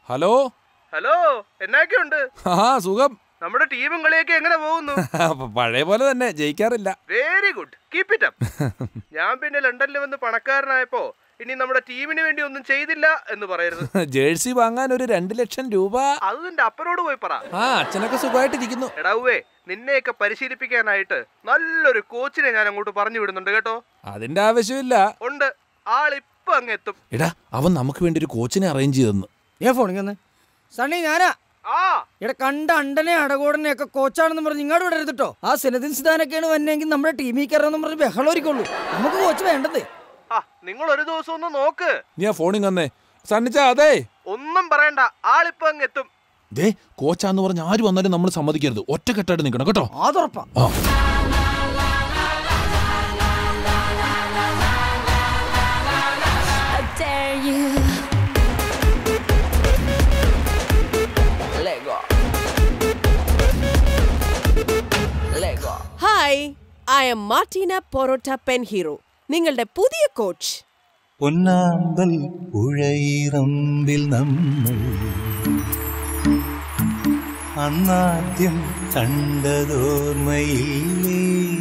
Hello hello എന്നൊക്കെയുണ്ട് ആ സുഖം നമ്മുടെ ടീമും കളിയൊക്കെ എങ്ങനെ പോകുന്നു പ- പഴയ പോലെ തന്നെ ജയിക്കാറില്ല very good keep it up ഞാൻ പിന്നെ ലണ്ടനിൽ വന്ന് പണക്കാരനായപ്പോ ഇനി നമ്മുടെ ടീമിന് വേണ്ടി ഒന്നും ചെയ്തില്ല എന്ന് പറയരുത് ജേഴ്സി വാങ്ങാൻ ഒരു രണ്ട് ലക്ഷം രൂപ അത് നിന്റെ അപ്പനോട് പോയി പറ ആ അച്ഛനൊക്കെ സുഖമായിട്ടിരിക്കുന്നു എടാവേ നിന്നെയൊക്കെ പരിശീലിപ്പിക്കാനായിട്ട് നല്ലൊരു കോച്ചിനെ ഞാൻ അങ്ങോട്ട് പറഞ്ഞു വിടുന്നുണ്ട് കേട്ടോ അതിന്റെ ആവശ്യമില്ല ഉണ്ട് ആളിപ്പൊ അങ്ങ് എത്തും എടാ അവൻ നമുക്ക് വേണ്ടി ഒരു കോച്ചിനെ അറേഞ്ച് ചെയ്തെന്ന് ഞാൻ ഫോണിൽ വന്ന് സണ്ണി ഞാനാ ആ ഇവിടെ കണ്ട അണ്ടനെ അടകോടനെ ഒക്കെ കോച്ചാണെന്ന് പറഞ്ഞ് ഇങ്ങോട്ട് വിടരുത് കേട്ടോ ആ സിനദിൻ സിദാനൊക്കെയാണ് വന്നെങ്കിൽ നമ്മുടെ ടീമിൽ കയറാന്ന് പറഞ്ഞ് ബഹളമായിരിക്കുള്ളൂ നമുക്ക് കോച്ച് വേണ്ടത് ആ നിങ്ങൾ ഒരു ദിവസം ഒന്ന് നോക്ക് നീ ആ ഫോണിൽ വന്നേ സണ്ണിച്ച അതെ ഒന്നും പറയണ്ട ആളിപ്പൊ അങ്ങ് എത്തും ദേ കോച്ചാന്ന് പറഞ്ഞ് ആര് വന്നാലും നമ്മൾ സമ്മതിക്കരുത് ഒറ്റക്കെട്ടായിട്ട് നിൽക്കണം കേട്ടോ അതുറപ്പാ ആ I dare you. Lego. Lego. Hi I'm Martina porotta pen hero നിങ്ങളുടെ പുതിയ കോച്ച് പൊന്നാമ്പൽ പുഴയിറമ്പിൽ നമ്മൾ അന്നാദ്യം കണ്ടതോർമ്മയില്ലേ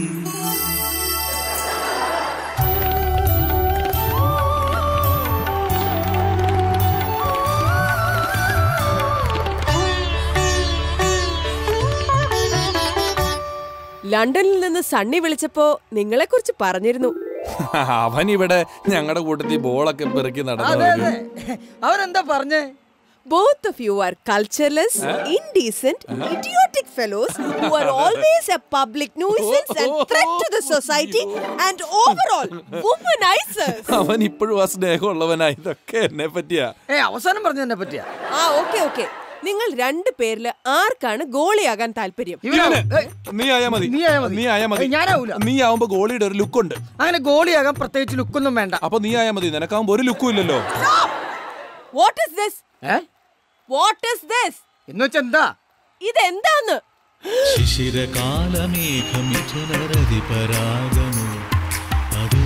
ലണ്ടനിൽ നിന്ന് സണ്ണി വിളിച്ചപ്പോ നിങ്ങളെക്കുറിച്ച് പറഞ്ഞിരുന്നു അവൻ ഇവിടെ ഞങ്ങളുടെ കൂട്ടത്തിൽ ബോളൊക്കെ പെറുക്കി അതെ നടന്നു അതെ അവരെന്താ പറഞ്ഞേ both of you are cultureless indecent idiotic fellows who are always a public nuisance and threat to the society and overall womanizers അവൻ ഇപ്പോഴും ആ സ്നേഹമുള്ളവനാ ഇതൊക്കെ എന്നെ പറ്റിയാ ഏ അവസാനം പറഞ്ഞതിനെ പറ്റിയാ ആ ഓക്കെ ഓക്കെ നിങ്ങൾ രണ്ട് പേരില് ആർക്കാണ് ഗോളിയാകാൻ താല്പര്യം ഇവനാ- ഏയ്, നീ ആയാ മതി നീ ആയാ മതി. നീ ആയാ മതി ഏയ്, ഞാനാവൂല. നീ ആവുമ്പോ ഗോളിയുടെ ഒരു ലുക്ക് ഉണ്ട് അങ്ങനെ ഗോളിയാകാൻ പ്രത്യേകിച്ച് ലുക്കൊന്നും വേണ്ട അപ്പൊ നീ ആയാ മതി നിനക്കാവുമ്പോ ഒരു ലുക്കും ഇല്ലല്ലോ what is this eh what is this എന്ന് വെച്ചാ എന്താ ഇതെന്താന്ന് ശിശിരകാലമേഘമിഥുനരതിപരാഗമോ അതോ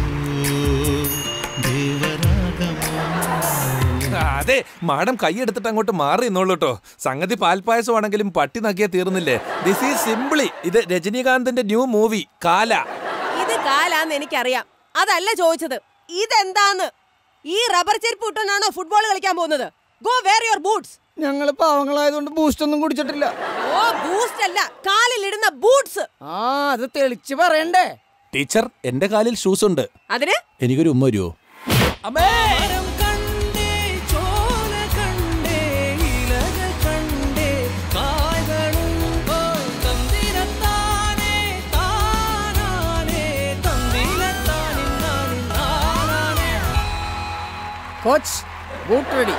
ദേവരാഗമോ അതെ മാഡം കൈയെടുത്തിട്ട് അങ്ങോട്ട് മാറി നിന്നോളൂ കേട്ടോ സംഗതി പാൽപ്പായസമാണെങ്കിലും പട്ടി നക്കിയാ തീർന്നില്ലേ ദിസ് ഈസ് സിംപിളി ഇത് രജനീകാന്തിന്റെ ന്യൂ മൂവി കാല ഇത് കാലാന്ന് എനിക്കറിയാം അതല്ല ചോദിച്ചത് ഇതെന്താന്ന് ഈ റബ്ബർ ചെരുപ്പ് ഇട്ടോണ്ടാണോ ഫുട്ബോൾ കളിക്കാൻ പോകുന്നത് ഗോ വേർ യുവർ ബൂട്ട്സ് ഞങ്ങള് പാവങ്ങളായതുകൊണ്ട് ബൂസ്റ്റ് ഒന്നും കുടിച്ചിട്ടില്ല ഓ ബൂസ്റ്റ് അല്ല കാലിൽ ഇടുന്ന ബൂട്ട്സ് ആ അത് തെളിച്ച് പറയണ്ടേ ടീച്ചർ എന്റെ കാലിൽ ഷൂസ് ഉണ്ട് അതിന് എനിക്കൊരു ഉമ്മ വരുമോ കോച്ച് ബൂട്ട് റെഡി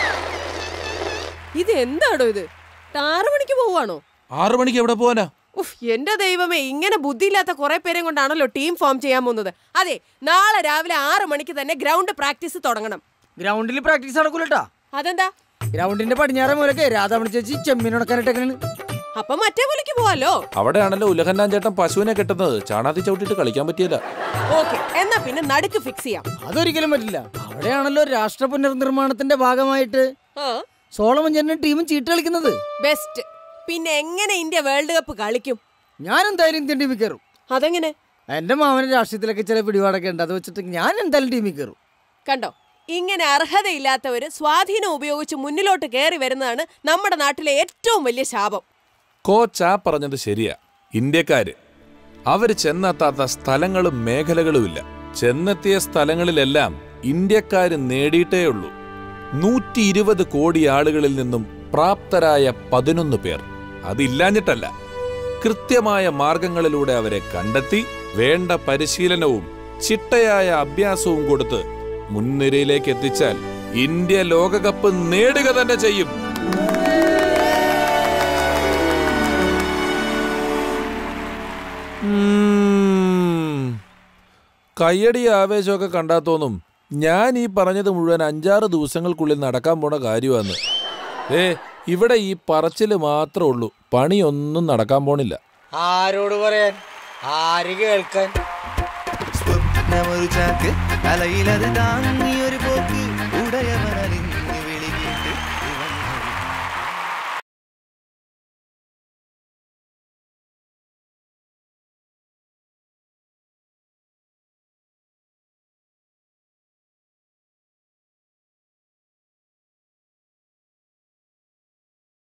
ഇത് എന്താടോ ഇത് ആറു മണിക്ക് പോവാണോ ആറു മണിക്ക് എവിടെ പോവാനാ ഉഫ് എന്റെ ദൈവമേ ഇങ്ങനെ ബുദ്ധിയില്ലാത്ത കുറെ പേരെ കൊണ്ടാണല്ലോ ടീം ഫോം ചെയ്യാൻ പോകുന്നത് അതെ നാളെ രാവിലെ ആറു മണിക്ക് തന്നെ ഗ്രൗണ്ട് പ്രാക്ടീസ് തുടങ്ങണം ഗ്രൗണ്ടിൽ പ്രാക്ടീസ് നടക്കൂലട്ടാ അതെന്താ ഗ്രൗണ്ടിന്റെ പടിഞ്ഞാറേ മൂലക്കെ രാധാമണി ചേച്ചി ചെമ്മീൻ ഉണക്കാനിട്ടേക്കാണ് അപ്പൊ മറ്റേ പുലിക്ക് പോവാലോ അവിടെയാണല്ലോ ഉലഹന്നാൻ ചേട്ടൻ പശുവിനെ കെട്ടുന്നത് ചാണാത്തി ചവിട്ടിട്ട് കളിക്കാൻ പറ്റിയില്ല ഓക്കെ എന്നാ പിന്നെ നടുക്ക് ഫിക്സ് ചെയ്യാം അതൊരിക്കലും പറ്റില്ല അവിടെയാണല്ലോ രാഷ്ട്ര പുനർനിർമ്മാണത്തിന്റെ ഭാഗമായിട്ട് ആ സോളമൻ ചേട്ടനും ടീമും ചീട്ട് കളിക്കുന്നത് ബെസ്റ്റ് പിന്നെ എങ്ങനെ ഇന്ത്യ വേൾഡ് കപ്പ് കളിക്കും ഞാൻ എന്തായാലും ഇന്ത്യൻ ടീമിൽ കയറും അതെങ്ങനെ എന്റെ മാമന് രാഷ്ട്രീയത്തിലൊക്കെ ചില പിടിപാടൊക്കെ ഉണ്ട് അത് വെച്ചിട്ട് ഞാൻ എന്തായാലും ടീമിൽ കയറും കണ്ടോ ഇങ്ങനെ അർഹതയില്ലാത്തവര് സ്വാധീനം ഉപയോഗിച്ച് മുന്നിലോട്ട് കയറി വരുന്നതാണ് നമ്മുടെ നാട്ടിലെ ഏറ്റവും വലിയ ശാപം കോച്ച് ആ പറഞ്ഞത് ശരിയാ ഇന്ത്യക്കാര് അവര് ചെന്നെത്താത്ത സ്ഥലങ്ങളും മേഖലകളുമില്ല ചെന്നെത്തിയ സ്ഥലങ്ങളിലെല്ലാം ഇന്ത്യക്കാര് നേടിയിട്ടേ ഉള്ളൂ നൂറ്റി ഇരുപത് കോടി ആളുകളിൽ നിന്നും പ്രാപ്തരായ പതിനൊന്ന് പേർ അതില്ലാഞ്ഞിട്ടല്ല കൃത്യമായ മാർഗങ്ങളിലൂടെ അവരെ കണ്ടെത്തി വേണ്ട പരിശീലനവും ചിട്ടയായ അഭ്യാസവും കൊടുത്ത് മുൻനിരയിലേക്ക് എത്തിച്ചാൽ ഇന്ത്യ ലോകകപ്പ് നേടുക തന്നെ ചെയ്യും ഉം. കയ്യടി ആവേശമൊക്കെ കണ്ടാ തോന്നും ഞാൻ ഈ പറഞ്ഞത് മുഴുവൻ അഞ്ചാറ് ദിവസങ്ങൾക്കുള്ളിൽ നടക്കാൻ പോണ കാര്യമാണ് ഏ ഇവിടെ ഈ പറച്ചില് മാത്രമേ ഉള്ളൂ പണിയൊന്നും നടക്കാൻ പോണില്ല ആരോട് പറയാൻ ആര് കേൾക്കാൻ സ്വപ്നമൊരു ചാക്ക് അലയിലത് താങ്ങിയൊരു പോക്ക് ഉടയവന